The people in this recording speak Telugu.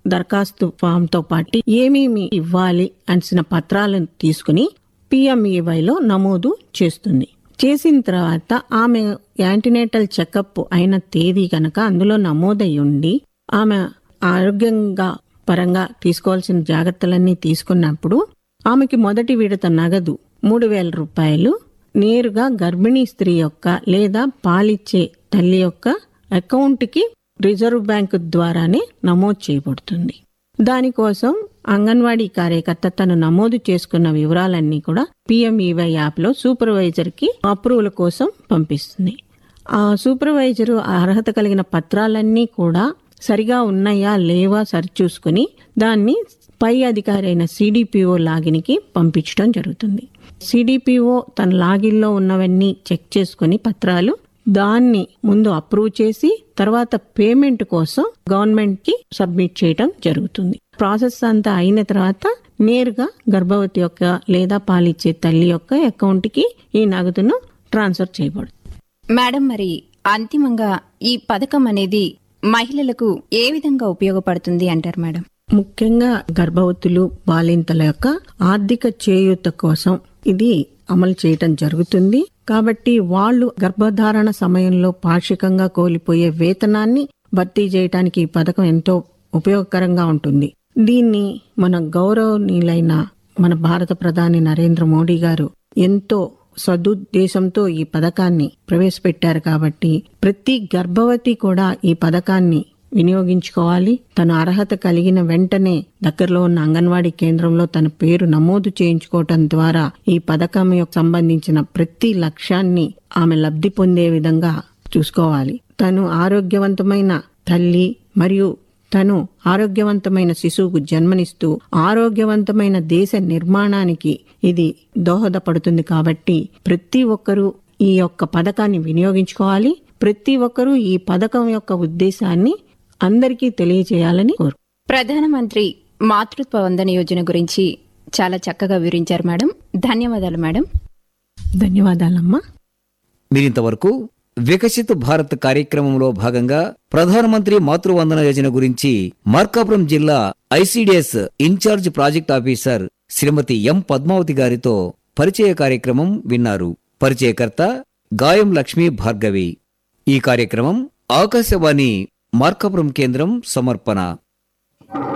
దరఖాస్తు ఫామ్ తో పాటు ఏమేమి ఇవ్వాలి అనిసిన పత్రాలను తీసుకుని పిఎంఈవైలో నమోదు చేస్తుంది చేసిన తర్వాత ఆమె యాంటీనేటల్ చెకప్ అయిన తేదీ గనక అందులో నమోదై ఉండి ఆమె ఆరోగ్యంగా పరంగా తీసుకోవాల్సిన జాగ్రత్తలన్నీ తీసుకున్నప్పుడు ఆమెకి మొదటి విడత నగదు మూడు వేల రూపాయలు నేరుగా గర్భిణీ స్త్రీ యొక్క లేదా పాలిచ్చే తల్లి యొక్క అకౌంట్కి రిజర్వ్ బ్యాంకు ద్వారానే నమోదు చేయబడుతుంది దానికోసం అంగన్వాడీ కార్యకర్త తను నమోదు చేసుకున్న వివరాలన్నీ కూడా పిఎంఈవై యాప్లో సూపర్వైజర్కి అప్రూవల్ కోసం పంపిస్తుంది ఆ సూపర్వైజరు అర్హత కలిగిన పత్రాలన్నీ కూడా సరిగా ఉన్నాయా లేవా సరిచూసుకుని దాన్ని పై అధికారి అయిన సిడిపిఓ లాగిన్కి పంపించడం జరుగుతుంది సిడిపిఓ తన లాగిన్లో ఉన్నవన్నీ చెక్ చేసుకుని పత్రాలు దాన్ని ముందు అప్రూవ్ చేసి తర్వాత పేమెంట్ కోసం గవర్నమెంట్ కి సబ్మిట్ చేయడం జరుగుతుంది ప్రాసెస్ అంతా అయిన తర్వాత నేరుగా గర్భవతి యొక్క లేదా పాలిచ్చే తల్లి యొక్క అకౌంట్ కి ఈ నగదును ట్రాన్స్ఫర్ చేయబడుతుంది మేడం మరి అంతిమంగా ఈ పథకం అనేది మహిళలకు ఏ విధంగా ఉపయోగపడుతుంది అంటారు మేడం ముఖ్యంగా గర్భవతులు బాలింతల యొక్క ఆర్థిక చేయూత కోసం ఇది అమలు చేయటం జరుగుతుంది కాబట్టి వాళ్ళు గర్భధారణ సమయంలో పాక్షికంగా కోల్పోయే వేతనాన్ని భర్తీ చేయడానికి ఈ పథకం ఎంతో ఉపయోగకరంగా ఉంటుంది దీన్ని మన గౌరవనీయులైన మన భారత ప్రధాని నరేంద్ర మోడీ గారు ఎంతో సదుద్దేశంతో ఈ పథకాన్ని ప్రవేశపెట్టారు కాబట్టి ప్రతి గర్భవతి కూడా ఈ పథకాన్ని వినియోగించుకోవాలి తన అర్హత కలిగిన వెంటనే దగ్గరలో ఉన్న అంగన్వాడీ కేంద్రంలో తన పేరు నమోదు చేయించుకోవటం ద్వారా ఈ పథకం యొక్క సంబంధించిన ప్రతి లక్ష్యాన్ని ఆమె లబ్ధి పొందే విధంగా చూసుకోవాలి తను ఆరోగ్యవంతమైన తల్లి మరియు తను ఆరోగ్యవంతమైన శిశువుకు జన్మనిస్తూ ఆరోగ్యవంతమైన దేశ నిర్మాణానికి ఇది దోహదపడుతుంది కాబట్టి ప్రతి ఒక్కరూ ఈ యొక్క పథకాన్ని వినియోగించుకోవాలి ప్రతి ఒక్కరూ ఈ పథకం యొక్క ఉద్దేశాన్ని అందరికీ తెలియజేయాలని కోరు ప్రధానమంత్రి మాతృత్వ వందన యోజన గురించి చాలా చక్కగా వివరించారు మేడం ధన్యవాదాలు మేడం ధన్యవాదాలమ్మా మీరింతవరకు వికసిత్ భారత్ కార్యక్రమంలో భాగంగా ప్రధానమంత్రి మాతృవందన యోజన గురించి మార్కాపురం జిల్లా I C D S in charge project officer Srimati M Padmavathi గారితో పరిచయ కార్యక్రమం విన్నారు పరిచయకర్త గాయం లక్ష్మీ భార్గవి ఈ కార్యక్రమం ఆకాశవాణి మార్కాపురం కేంద్రం సమర్పణ